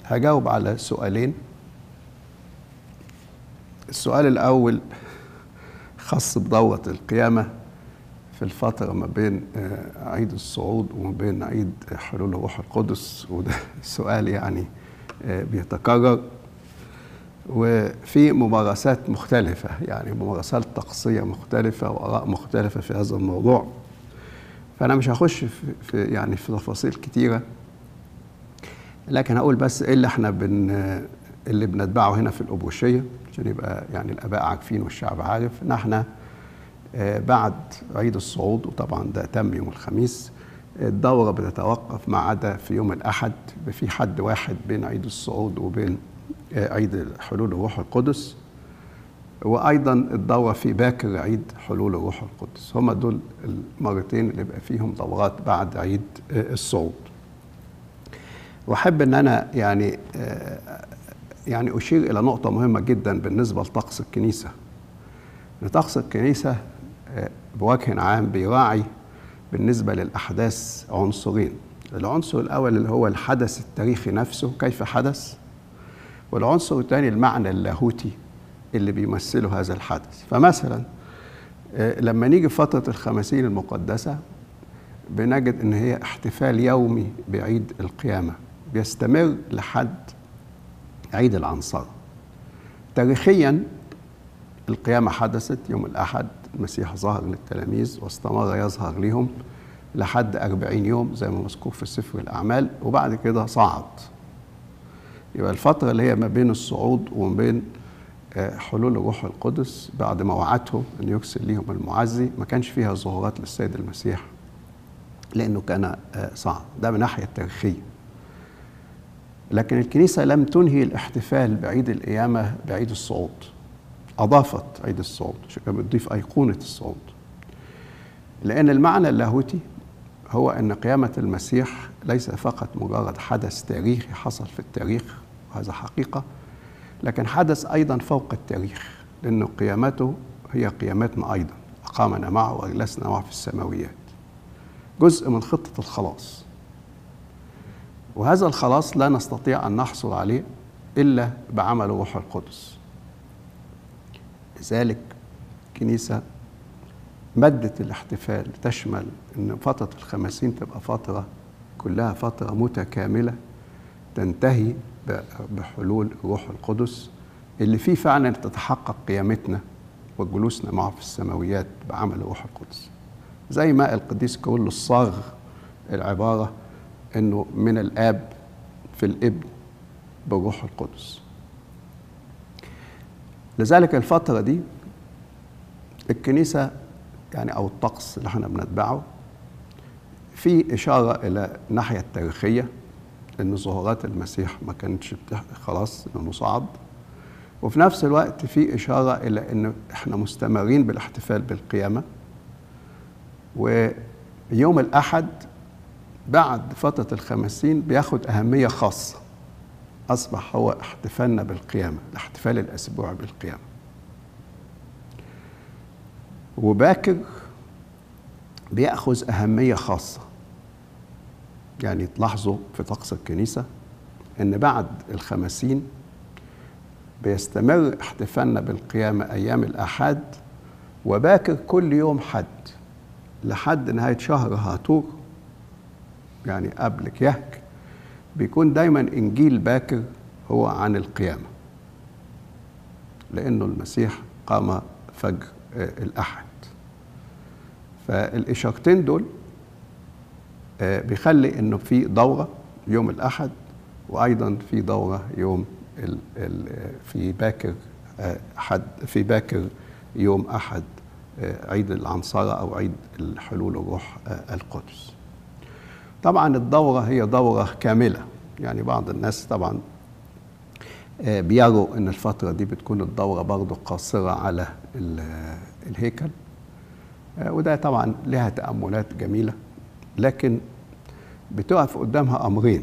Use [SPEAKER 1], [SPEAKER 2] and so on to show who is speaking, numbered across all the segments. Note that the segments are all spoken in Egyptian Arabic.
[SPEAKER 1] هجاوب على سؤالين السؤال الأول خاص بدورة القيامة في الفترة ما بين عيد الصعود وما بين عيد حلول الروح القدس وده سؤال يعني بيتكرر وفي ممارسات مختلفة يعني ممارسات طقسية مختلفة وآراء مختلفة في هذا الموضوع فأنا مش هخش في يعني في تفاصيل كتيرة لكن هقول بس ايه اللي احنا بن اللي بنتبعه هنا في الأبوشية عشان يبقى يعني الآباء عارفين والشعب عارف إن احنا بعد عيد الصعود وطبعا ده تم يوم الخميس الدورة بتتوقف ما عدا في يوم الأحد في حد واحد بين عيد الصعود وبين عيد حلول الروح القدس وأيضا الدورة في باكر عيد حلول الروح القدس هما دول المرتين اللي يبقى فيهم دورات بعد عيد الصعود وأحب إن أنا يعني يعني أشير إلى نقطة مهمة جدا بالنسبة لطقس الكنيسة إن طقس الكنيسة بوجه عام بيراعي بالنسبة للأحداث عنصرين العنصر الأول اللي هو الحدث التاريخي نفسه كيف حدث والعنصر الثاني المعنى اللاهوتي اللي بيمثله هذا الحدث فمثلا لما نيجي فترة الخمسين المقدسة بنجد ان هي احتفال يومي بعيد القيامة بيستمر لحد عيد العنصرة تاريخيا القيامة حدثت يوم الأحد المسيح ظهر للتلاميذ واستمر يظهر لهم لحد أربعين يوم زي ما مذكور في سفر الأعمال وبعد كده صعد يبقى الفترة اللي هي ما بين الصعود وما بين حلول الروح القدس بعد ما وعدهم أن يرسل لهم المعزي ما كانش فيها ظهورات للسيد المسيح لأنه كان صعد ده من الناحية التاريخية لكن الكنيسة لم تنهي الاحتفال بعيد القيامة بعيد الصعود أضافت عيد الصعود عشان كده بتضيف أيقونة الصعود لأن المعنى اللاهوتي هو أن قيامة المسيح ليس فقط مجرد حدث تاريخي حصل في التاريخ وهذا حقيقة لكن حدث أيضا فوق التاريخ لأن قيامته هي قيامتنا أيضا أقامنا معه وأجلسنا معه في السماويات جزء من خطة الخلاص وهذا الخلاص لا نستطيع أن نحصل عليه إلا بعمل روح القدس لذلك الكنيسة مدت الاحتفال تشمل أن فترة الخمسين تبقى فترة كلها فترة متكاملة تنتهي بحلول الروح القدس اللي فيه فعلا تتحقق قيامتنا وجلوسنا معه في السماويات بعمل الروح القدس زي ما القديس كورولوس صاغ العبارة انه من الاب في الابن بالروح القدس لذلك الفترة دي الكنيسة يعني أو الطقس اللي احنا بنتبعه في إشارة إلى الناحية التاريخية إن ظهورات المسيح ما كانتش خلاص إنه صعد وفي نفس الوقت في إشارة إلى إن إحنا مستمرين بالاحتفال بالقيامة ويوم الأحد بعد فترة الخمسين بياخد أهمية خاصة أصبح هو احتفالنا بالقيامة الاحتفال الأسبوعي بالقيامة وباكر بيأخذ أهمية خاصة يعني تلاحظوا في طقس الكنيسة إن بعد الخمسين بيستمر احتفالنا بالقيامة أيام الأحد وباكر كل يوم حد لحد نهاية شهر هاتور يعني قبل كيهك بيكون دايما إنجيل باكر هو عن القيامة لأنه المسيح قام فجر الأحد فالإشارتين دول بيخلي إنه في دورة يوم الأحد وأيضا في دورة يوم ال ال في باكر حد في باكر يوم أحد عيد العنصرة أو عيد الحلول الروح القدس طبعا الدورة هي دورة كاملة يعني بعض الناس طبعا بيروا ان الفترة دي بتكون الدورة برضو قاصرة على الهيكل وده طبعا لها تأملات جميلة لكن بتقف قدامها أمرين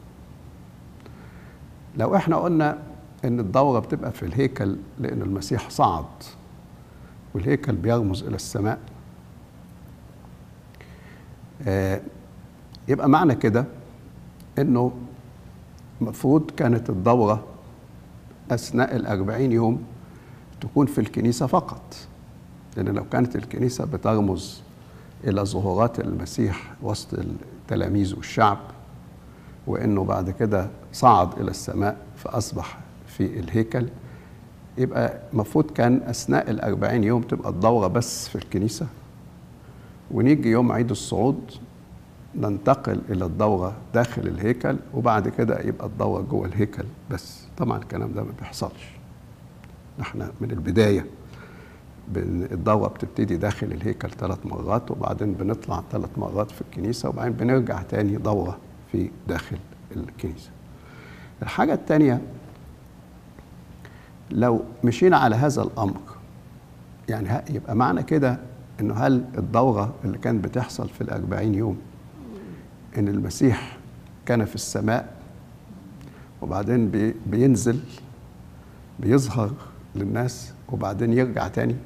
[SPEAKER 1] لو احنا قلنا ان الدورة بتبقى في الهيكل لأن المسيح صعد والهيكل بيرمز إلى السماء يبقى معنى كده انه المفروض كانت الدورة أثناء الأربعين يوم تكون في الكنيسة فقط لأن لو كانت الكنيسة بترمز إلى ظهورات المسيح وسط التلاميذ والشعب وإنه بعد كده صعد إلى السماء فأصبح في الهيكل يبقى المفروض كان أثناء الأربعين يوم تبقى الدورة بس في الكنيسة ونيجي يوم عيد الصعود ننتقل إلى الدورة داخل الهيكل وبعد كده يبقى الدورة جوه الهيكل بس طبعا الكلام ده ما بيحصلش احنا من البداية الدورة بتبتدي داخل الهيكل ثلاث مرات وبعدين بنطلع ثلاث مرات في الكنيسة وبعدين بنرجع تاني دورة في داخل الكنيسة الحاجة الثانية لو مشينا على هذا الأمر يعني يبقى معنى كده إنه هل الدورة اللي كانت بتحصل في الأربعين يوم إن المسيح كان في السماء وبعدين بي بينزل بيظهر للناس وبعدين يرجع تاني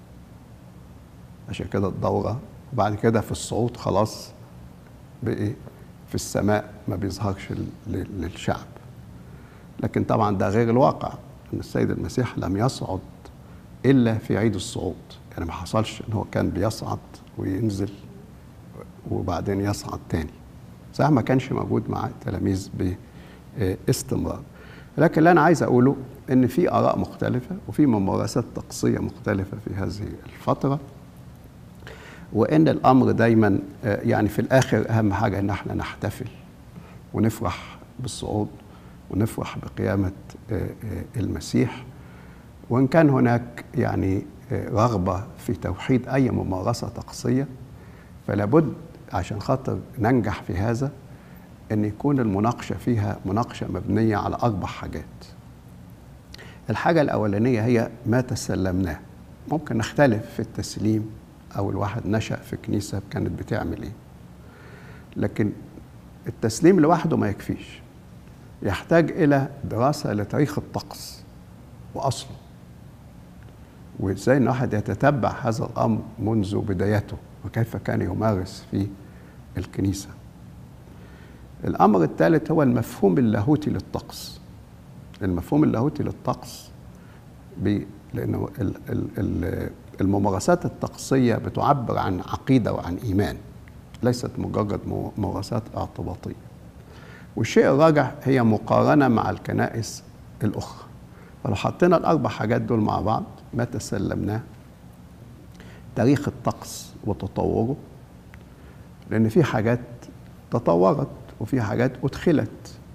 [SPEAKER 1] عشان كده الدورة وبعد كده في الصعود خلاص بقي في السماء ما بيظهرش للشعب لكن طبعا ده غير الواقع ان السيد المسيح لم يصعد الا في عيد الصعود يعني ما حصلش ان هو كان بيصعد وينزل وبعدين يصعد تاني صحيح ما كانش موجود مع التلاميذ باستمرار لكن اللي انا عايز اقوله ان في اراء مختلفه وفي ممارسات طقسيه مختلفه في هذه الفتره وان الامر دايما يعني في الاخر اهم حاجه ان احنا نحتفل ونفرح بالصعود ونفرح بقيامه المسيح وان كان هناك يعني رغبه في توحيد اي ممارسه طقسيه فلا بد عشان خاطر ننجح في هذا ان يكون المناقشه فيها مناقشه مبنيه على اربع حاجات الحاجه الاولانيه هي ما تسلمناه ممكن نختلف في التسليم او الواحد نشا في كنيسه كانت بتعمل ايه لكن التسليم لوحده ما يكفيش يحتاج الى دراسه لتاريخ الطقس واصله وازاي ان الواحد يتتبع هذا الامر منذ بدايته وكيف كان يمارس في الكنيسه الامر الثالث هو المفهوم اللاهوتي للطقس المفهوم اللاهوتي للطقس لانه الممارسات الطقسيه بتعبر عن عقيده وعن ايمان ليست مجرد ممارسات اعتباطيه والشيء الراجع هي مقارنه مع الكنائس الاخرى فلو حطينا الاربع حاجات دول مع بعض ما تسلمناه تاريخ الطقس وتطوره لان في حاجات تطورت وفي حاجات ادخلت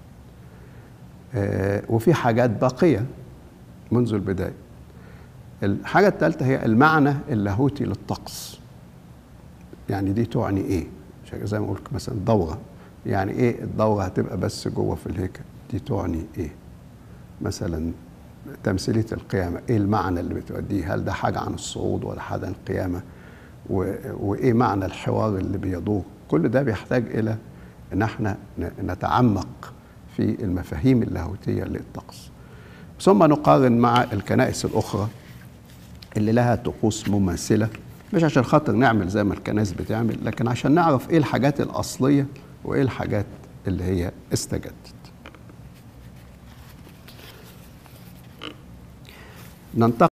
[SPEAKER 1] آه وفي حاجات باقيه منذ البدايه الحاجه الثالثه هي المعنى اللاهوتي للطقس يعني دي تعني ايه زي ما قلت مثلا دوره يعني ايه الدوره هتبقى بس جوه في الهيكل دي تعني ايه مثلا تمثيليه القيامه ايه المعنى اللي بتؤديه هل ده حاجه عن الصعود ولا حاجه عن القيامه وايه معنى الحوار اللي بيدور كل ده بيحتاج الى ان احنا نتعمق في المفاهيم اللاهوتيه للطقس ثم نقارن مع الكنائس الاخرى اللي لها طقوس مماثله مش عشان خاطر نعمل زي ما الكنائس بتعمل لكن عشان نعرف ايه الحاجات الاصليه وايه الحاجات اللي هي استجدت ننتقل